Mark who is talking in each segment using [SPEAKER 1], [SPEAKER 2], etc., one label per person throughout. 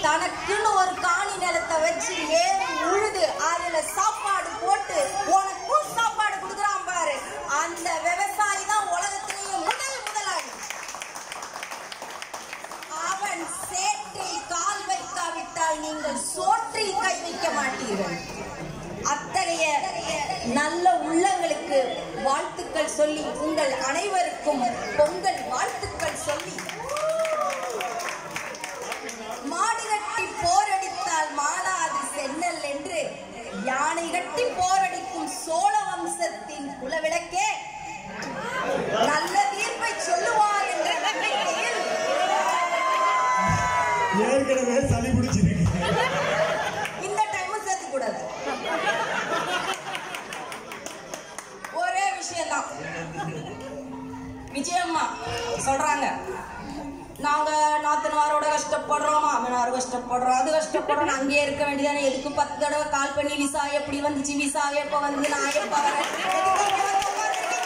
[SPEAKER 1] தனக்குன்னு ஒரு காணி நிலத்தை வச்சு ஏறி உழுது அதுல சாப்பாடு போட்டு உனக்கும் சாப்பாடு கொடுக்குறான் பாரு அந்த விவசாயி தான் உலகத்திலேயே முதல் முதலாளி அவன் சேற்றில் கால் வைக்காவிட்டால் நீங்கள் சோற்றில் கை வைக்க மாட்டீர்கள் அத்தகைய நல்ல உள்ளங்களுக்கு வாழ்த்துக்கள் சொல்லி உங்கள் அனைவருக்கும் பொங்கல் வாழ்த்துக்கள் சொல்லி மாடு கட்டி போரடித்தால் மாளாது சென்னல் என்று யானை கட்டி போரடிக்கும் சோழ வம்சத்தின் குலவிளக்கே நல்ல தீர்ப்பை சொல்லுவார் என்ற நம்பிக்கையில்
[SPEAKER 2] ஏற்கனவே சளி பிடிச்சிருக்கு
[SPEAKER 1] இந்த டைமும் சேர்த்து கூடாது ஒரே விஷயம்தான் விஜயம்மா சொல்றாங்க நாங்க நாத்தனாரோட கஷ்டப்படுறோம் மாமனார் கஷ்டப்படுறோம் அது கஷ்டப்படுறோம் அங்கேயே இருக்க வேண்டியதானே எதுக்கு பத்து தடவை கால் பண்ணி விசா எப்படி வந்துச்சு விசா எப்ப வந்து நான் எப்ப வரேன் எதுக்கு இங்க வந்து உட்கார்ந்திருக்கீங்க?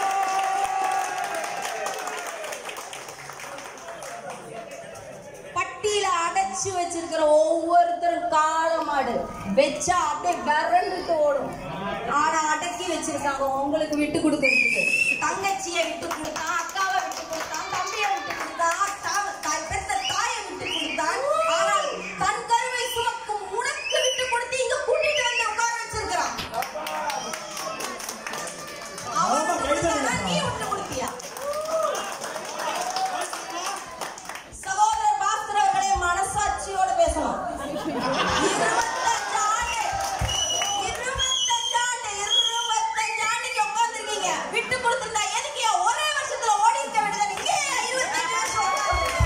[SPEAKER 1] பட்டியில அடைச்சு வச்சிருக்கிற ஒவ்வொருத்தரும் காளை மாடு வச்சா அப்படியே விரண்டுட்டு ஓடும் ஆனா அடக்கி வச்சிருக்காங்க உங்களுக்கு விட்டு கொடுக்கறதுக்கு தங்கச்சியை விட்டு கொடுத்தான் அக்காவை விட்டு கொடுத்தான் தம்பியை விட்டு கொடுத்தான் தா- தாய் பெத்த தாயை விட்டு கொடுத்தான் ஆனால் தன் கருவை சுமக்கும் உனக்கு விட்டு கொடுத்து இங்க கூட்டிட்டு வந்து உட்கார வச்சிருக்கிறான் அவன்
[SPEAKER 2] ஆமா,
[SPEAKER 1] விட்டு
[SPEAKER 2] கைதட்டலாம்.
[SPEAKER 1] கொடுத்தானா, நீ விட்டு கொடுத்தியா சகோதரர் பாஸ்கர் அவர்களே மனசாட்சியோட பேசணும் இருபத்தஞ்சு ஆண்டு இருபத்தஞ்சு ஆண்டு இருபத்தஞ்சு ஆண்டுக்கு உட்கார்ந்திருக்கீங்க விட்டு கொடுத்திருந்தா எதுக்கு ஒரே வருஷத்துல ஓடி இருக்க வேண்டியது இங்கே இருபத்தஞ்சு வருஷம் உட்கார்ந்து.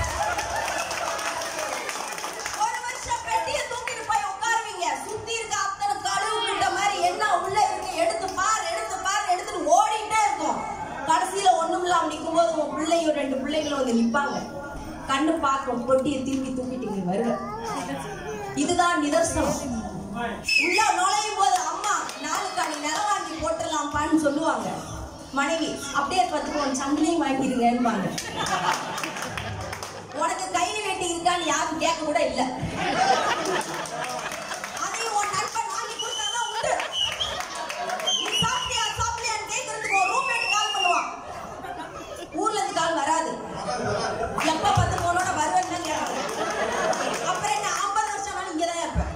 [SPEAKER 1] ஒரு வருஷம் பெட்டியை தூக்கிட்டு போய் உட்காருவீங்க சுத்தி இருக்க அத்தனை கழுவு கிட்ட மாதிரி என்ன உள்ள இருக்கு எடுத்து பார் எடுத்து பார் எடுத்துட்டு ஓடிட்டே இருக்கும் கடைசியில ஒண்ணும் இல்லாம நிக்கும் போது உன் பிள்ளையும் ரெண்டு பிள்ளைங்களும் வந்து நிப்பாங்க கண்ணு பார்க்கும் பொட்டியை திரும்பி தூக்கிட்டு நீ வருவ இதுதான் நிதர்சனம் உள்ள நுழையும் போது அம்மா நாளுக்காணி நிலம் வாங்கி போட்டுடலாம்ப்பான்னு சொல்லுவாங்க மனைவி அப்படியே பத்துக்கு உன் சங்கிலியும் வாங்கிடுங்கன்பாங்க உனக்கு கை வெட்டி இருக்கான்னு யாரும் கேட்க கூட இல்ல அதையும் உன் நண்பன் வாங்கி கொடுத்தாதான் உண்டு நீ சாப்பிட்டியா சாப்பிடலையான்னு கேட்கறதுக்கு ஒரு ரூம்மேட் கால் பண்ணுவான் ஊர்ல இருந்து கால் வராது எப்ப பத்து போனோட வருவேன்னு தான் கேட்பாங்க அப்புறம் என்ன ஐம்பது வருஷம் ஆனாலும் இங்கதான் இருப்பேன்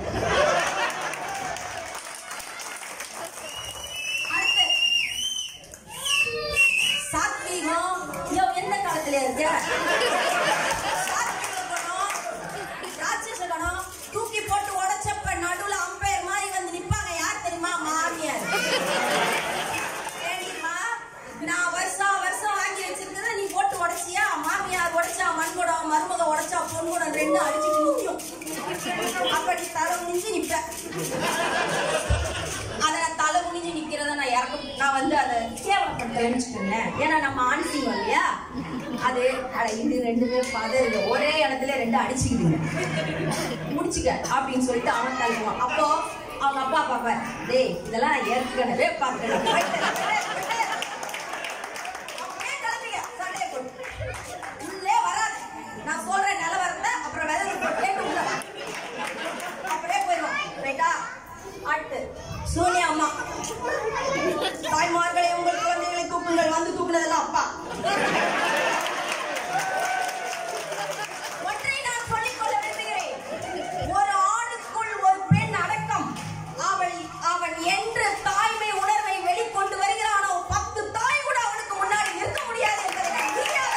[SPEAKER 1] அடுத்து சாத்வீகம் யோ எந்த காலத்துல இருக்க சாத்வீக குணம், ராட்சச குணம், தூக்கி போட்டு உடைச்சப்ப நடுவுல அம்பையர் மாதிரி வந்து நிப்பாங்க யார் தெரியுமா மாமியார் ஏடிம்மா, நான் வருஷம் வருஷம் வாங்கி வச்சிருக்கிறத நீ போட்டு உடைச்சியா மாமியார் உடைச்சா மண்குடம் மருமக உடைச்சா பொன்குடம் ரெண்டு அடிச்சுட்டு நிற்கும் அப்ப நீ தலை குனிஞ்சு நிப்ப அதை நான் தலை குனிஞ்சு நிக்கிறத நான் இறக்க நான் வந்து அதை கேவலப்படுத்தலைன்னு வச்சுக்கோங்களேன் ஏன்னா நம்ம ஆண் சிங்கம் இல்லையா அது அட இது ரெண்டுமே பதறுங்க ஒரே இடத்துல ரெண்டு அடிச்சுக்கிதுங்க முடிச்சுக்க அப்படின்னு சொல்லிட்டு அவன் தள்ளுவான் அப்போ அவங்க அப்பா பாப்பார் டேய் இதெல்லாம் நான் ஏற்கனவே பார்க்கணும் அப்படியே கிளம்பிக்க, சண்டையை போட்டு. உள்ளே வராது. நான் சொல்ற நிலவரத்தை அப்புறம் விதவை போட்டு கேட்டு உள்ள வா. அப்படியே போயிடுவான். ரைட்டா? அடுத்து, சோனியா அம்மா தாய்மார்களை உங்கள் குழந்தைகளை தூக்குங்கள் வந்து தூக்குனதெல்லாம் அப்பா ஒன்றை நான் சொல்லிக்கொள்ள விரும்புகிறேன் ஒரு ஆணுக்குள் ஒரு பெண் அடக்கம் அவள் அவன் என்று தாய்மை உணர்வை வெளிக்கொண்டு வருகிறானோ பத்து தாய் கூட அவனுக்கு முன்னாடி நிற்க முடியாது என்பதை நான் உறுதியாக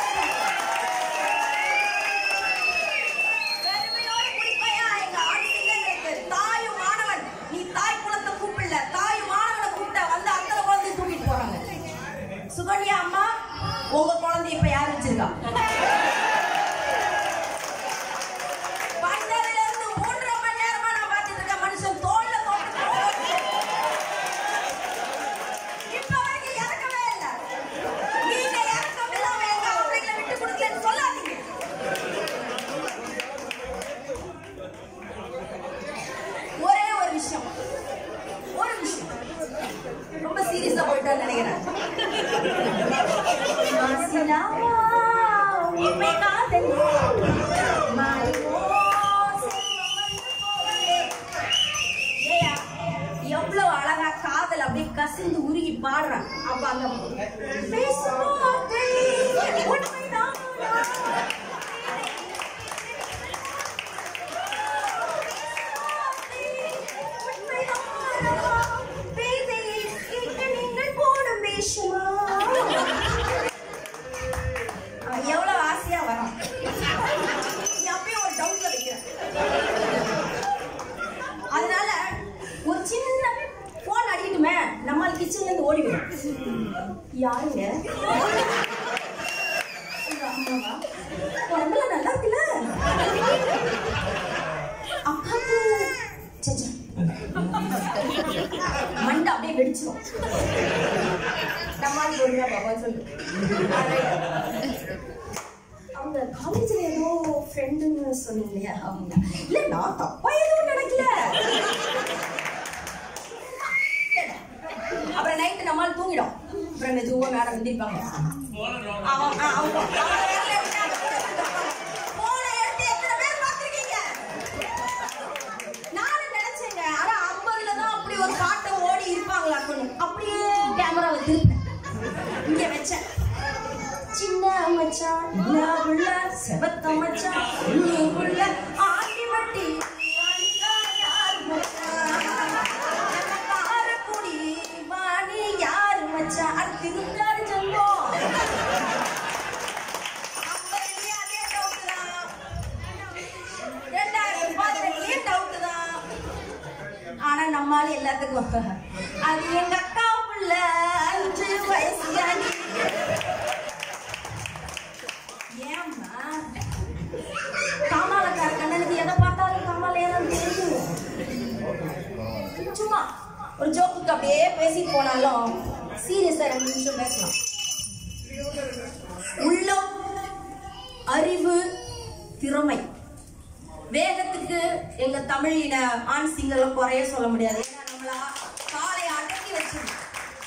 [SPEAKER 1] சொல்கிறேன். பெருமையோடு குறிப்பையா எங்க ஆண் சிங்கங்களுக்கு தாயும் மாணவன் நீ தாய் குலத்தை கூப்பிடல தாயும் மாணவனை கூப்பிட்ட வந்து அத்தனை குழந்தைய தூக்கிட்டு போறாங்க சுகன்யா அம்மா உங்க குழந்தை இப்ப யார் வச்சிருக்கா வந்ததுல இருந்து மூன்றரை மணி நேரமா நான் பார்த்துட்டு இருக்கேன் மனுஷன் தோல்ல போட்டு போகுது. இப்ப வரைக்கும் இறக்கவே இல்ல. நீங்க இறக்கம் இல்லாம எங்க ஆம்பளைங்களை விட்டு கொடுக்கலன்னு சொல்லாதீங்க. ஒரே ஒரு விஷயம் ஒரு விஷயம் ரொம்ப சீரியஸா போயிட்டான்னு நினைக்கிறேன் மாசிலாவா, உண்மை காதல் மாறி ஓசை பாய் ஃப்ரெண்ட் அவங்க காலேஜ்ல ஏதோ ஃப்ரெண்டுன்னு சொன்னீங்க இல்லையா அவங்க இல்ல நான் தப்பா எதுவும் நினைக்கல அப்புறம் நைட்டு நம்மால் தூங்கிடும் அப்புறம் மெதுவா மேடம் எந்திரிப்பாங்க அவன் ஆ, அவங்க அவங்க விரல எடுத்து அந்த கூட வச்சிருப்பாங்க. போனை எடுத்து எத்தனை பேர் பார்த்திருக்கீங்க? நானும் நினைச்சேங்க ஆனா ஐம்பதுல தான் அப்படி ஒரு காட்டை ஓடி இருப்பாங்களாக்குன்னு அப்படியே கேமராவை திருப்பினேன் இங்க வச்சேன் சின்ன மச்சான் என்ன உள்ள செவத்த மச்சான் உள்ளுக்குள்ள ஆண்டி வட்டி யார் மச்சான் நம்ம காரக்குடி வாணி யார் மச்சான் அது திருந்தாரு ஜம்பம் ஐம்பதுலயே அதே doubt தான். ரெண்டாயிரத்தி பதினெட்டுலயும் doubt தான். ஆனா நம்மால எல்லாத்துக்கும் அது எங்க அக்கா புள்ள அஞ்சு வயசு அடி ஏம்மா காமாலக்கார கண்ணனுக்கு எதை பார்த்தாலும் காமால ஏதாவது தெரியும் சும்மா ஒரு ஜோக்குக்கு அப்படியே பேசிட்டு போனாலும் சீரியஸா ரெண்டு நிமிஷம் பேசலாம் உள்ளம் அறிவு திறமை வேகத்துக்கு எங்க தமிழின ஆண் சிங்கள குறைய சொல்ல முடியாது ஏன்னா நம்மள காலை அடக்கி வச்சிருக்கோம்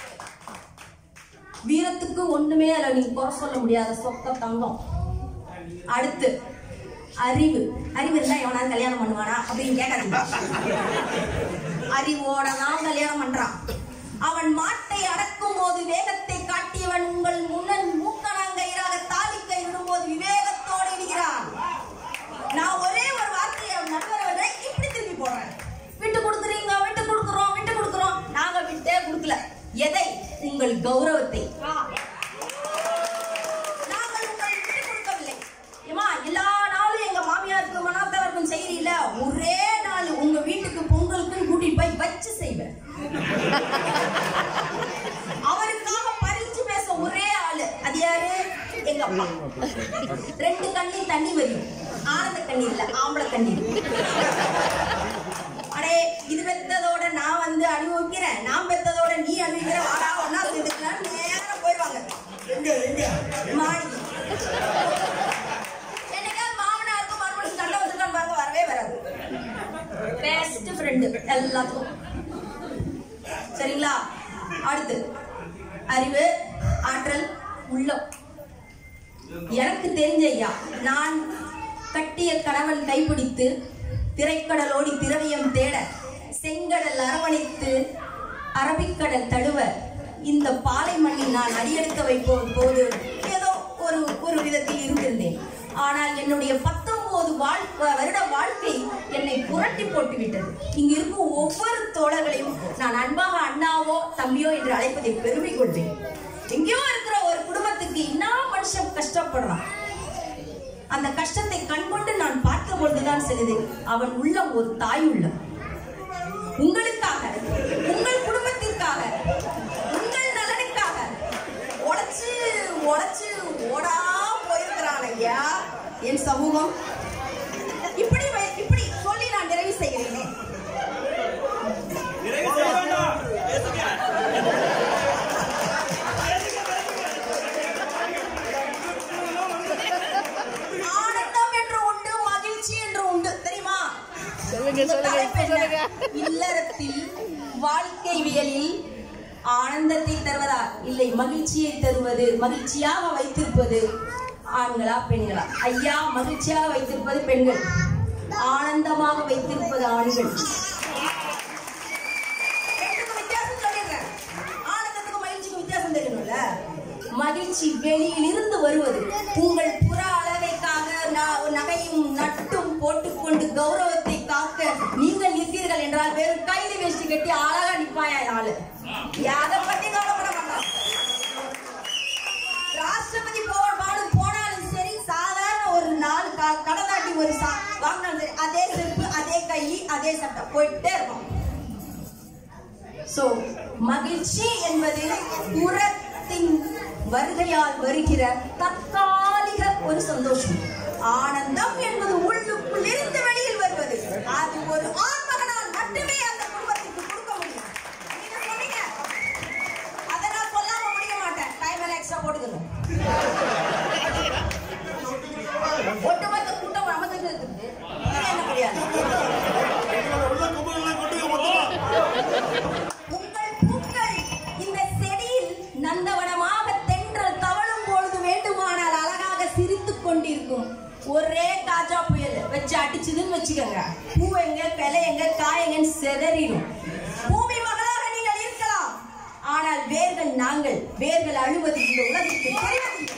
[SPEAKER 1] வீரத்துக்கு ஒண்ணுமே அதில் நீங்க குறை சொல்ல முடியாத சொக்க தங்கம் அடுத்து அறிவு அறிவு இருந்தா எவனாவது கல்யாணம் பண்ணுவானா அப்படின்னு கேட்காதீங்க அறிவோட தான் கல்யாணம் பண்றான் அவன் மாட்டை அடக்கும் போது வேகத்தை காட்டியவன் உங்கள் முன்னன் மூக்கணங்கயிறாக தாலி கயிறுடும் போது விவேகத்தோடு இடுகிறான் நான் ஒரே ஒரு வார்த்தையை அவன் நண்பரை இப்படி திருப்பி போடுறேன் விட்டு கொடுக்குறீங்க விட்டு கொடுக்குறோம் விட்டு கொடுக்குறோம் நாங்க விட்டே கொடுக்கல எதை உங்கள் கௌரவத்தை நாங்கள் உங்களை விட்டு கொடுக்கவில்லை ஏமா எல்லா நாளும் எங்க மாமியாருக்கு மனாத்தவருக்கும் செய்யறீல ஒரே நாள் உங்க வீட்டுக்கு பொங்கலுக்குன்னு கூட்டிட்டு போய் வச்சு செய்வேன் அவருக்காக பறிச்சு பேச ஒரே ஆளு அது யாரு எங்க அப்பா ரெண்டு கண்ணில் தண்ணி வரும் ஆனந்த கண்ணீர் இல்ல ஆம்பளை கண்ணீர் அடே இது பெத்ததோட நான் வந்து அனுபவிக்கிறேன் நான் பெத்ததோட நீ அனுபவிக்கிற வாடா ஒன்னா சேர்ந்துக்கலாம் நேரம் போயிடுவாங்க
[SPEAKER 2] எங்க எங்க
[SPEAKER 1] மாடி என்னைக்காவது மாமனாருக்கும் மறுபடியும் சண்டை வந்துருக்கான்னு பாருங்க வரவே வராது பெஸ்ட் ஃப்ரெண்டு எல்லாத்துக்கும் சரிங்களா அடுத்து அறிவு ஆற்றல் உள்ளம் எனக்கு தெரிஞ்ச ஐயா நான் கட்டிய கணவன் கைப்பிடித்து திரைக்கடலோடி திரவியம் தேட செங்கடல் அரவணைத்து அரபிக்கடல் தழுவ இந்த பாலை மண்ணில் நான் அடியெடுக்க வைப்போம் போது ஏதோ ஒரு ஒரு விதத்தில் இருந்திருந்தேன் ஆனால் என்னுடைய பத்தொன்பது வாழ் வருட வாழ்க்கை என்னை புரட்டி போட்டு விட்டது இங்கு இருக்கும் ஒவ்வொரு தோழர்களையும் நான் அன்பாக அண்ணாவோ தம்பியோ என்று அழைப்பதை பெருமை கொள்வேன் எங்கேயோ இருக்கிற ஒரு குடும்பத்துக்கு என்ன மனுஷன் கஷ்டப்படுறான் அந்த கஷ்டத்தை கண்கொண்டு நான் பார்த்த பொழுதுதான் செலுது அவன் உள்ளம் ஒரு தாய் உள்ளம் உங்களுக்காக உங்கள் குடும்பத்திற்காக உங்கள் நலனுக்காக உடைச்சு உடைச்சு ஓடா போயிருக்கிறான் ஐயா என் சமூகம் இப்படி வை- இப்படி சொல்லி நான் நிறைவு செய்கிறேனே ஆனந்தம் என்று உண்டு மகிழ்ச்சி என்று உண்டு தெரியுமா
[SPEAKER 3] சொல்லுங்க
[SPEAKER 1] இந்த
[SPEAKER 3] சொல்லுங்க
[SPEAKER 1] தலைப்பு
[SPEAKER 3] இப்ப
[SPEAKER 1] என்ன?
[SPEAKER 3] சொல்லுங்க
[SPEAKER 1] இல்லறத்தில் வாழ்க்கைவியலில் ஆனந்தத்தை தருவதா இல்லை மகிழ்ச்சியை தருவது மகிழ்ச்சியாக வைத்திருப்பது ஆண்களா பெண்களா ஐயா மகிழ்ச்சியாக வைத்திருப்பது பெண்கள் ஆனந்தமாக வைத்திருப்பது ஆண்கள் ரெண்டுக்கும் வித்தியாசம் சொல்லிடுறேன். ஆனந்தத்துக்கும் மகிழ்ச்சிக்கும் வித்தியாசம் தெரியணும்ல மகிழ்ச்சி வெளியிலிருந்து வருவது உங்கள் புற அளவைக்காக ந- நகையும் நட்டும் போட்டுக்கொண்டு கௌரவத்தை காக்க நீங்கள் நிற்பீர்கள் என்றால் வெறும் கைது வேஷ்டி கட்டி அழகா நிப்பாயா ஆளு அதை பத்தி கவலைப்பட மாட்டான் ராஷ்டிரபதி பவன் பாடு போனாலும் சரி சாதாரண ஒரு நாலு க- கடதாட்டி ஒரு சா வாங்கினாலும் சரி அதே செருப்பு அதே கை அதே சட்டை போயிட்டே இருக்கும் சோ மகிழ்ச்சி என்பது புறத்தின் வருகையால் வருகிற தற்காலிக ஒரு சந்தோஷம் ஆனந்தம் என்பது உள்ளுக்குள் இருந்து வெளியில் வருவது அது ஒரு ஆண்மகனால் மட்டுமே அந்த குடும்பத்துக்கு கொடுக்க முடியும் நீங்க சொன்னீங்க அதை நான் சொல்லாம முடிய மாட்டேன் டைம் எல்லாம் எக்ஸ்ட்ரா வச்சு அடிச்சுதுன்னு வச்சுக்கோங்க பூ எங்க கிளை எங்க காய் எங்கன்னு செதறிடும் பூமி மகளாக நீங்கள் இருக்கலாம் ஆனால் வேர்கள் நாங்கள் வேர்கள் அழுவது இந்த உலகத்துக்கு தெரிவதில்லை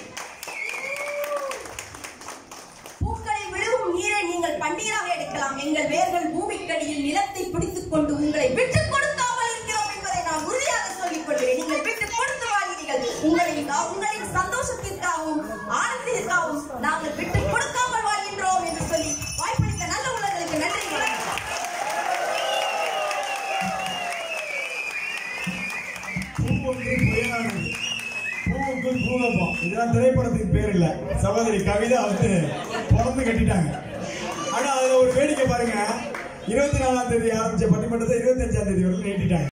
[SPEAKER 1] பூக்களில் விழுகும் நீரை நீங்கள் பன்னீராக எடுக்கலாம் எங்கள் வேர்கள் பூமிக்கடியில் நிலத்தை பிடித்துக் கொண்டு உங்களை விட்டுக் கொடுக்காமல் இருக்கிறோம் என்பதை நான் உறுதியாக சொல்லிக் கொள்கிறேன் நீங்கள் விட்டுக் கொடுத்து வாழ்கிறீர்கள் உங்களின் உங்களின் சந்தோஷத்திற்காகவும் ஆனந்தத்திற்காகவும் நாங்கள் விட்டுக் கொடுக்காமல் வாழ்கின்றோம் என்று சொல்லி வாய்ப்பளித்த நல்ல உள்ளங்களுக்கு நன்றி வணக்கம்.
[SPEAKER 2] பூவுக்கு புயலானது பூவுக்குள் பூகம்பம் இதெல்லாம் திரைப்படத்துக்கு பேர் இல்ல சகோதரி கவிதா வந்து பிறந்து கட்டிட்டாங்க ஆனா அதுல ஒரு வேடிக்கை பாருங்க இருபத்தி நாலாம் தேதி ஆரம்பிச்ச பட்டிமன்றத்தை இருபத்தி அஞ்சாம் தேதி வரைக்கும் நீட்டிட்டாங்க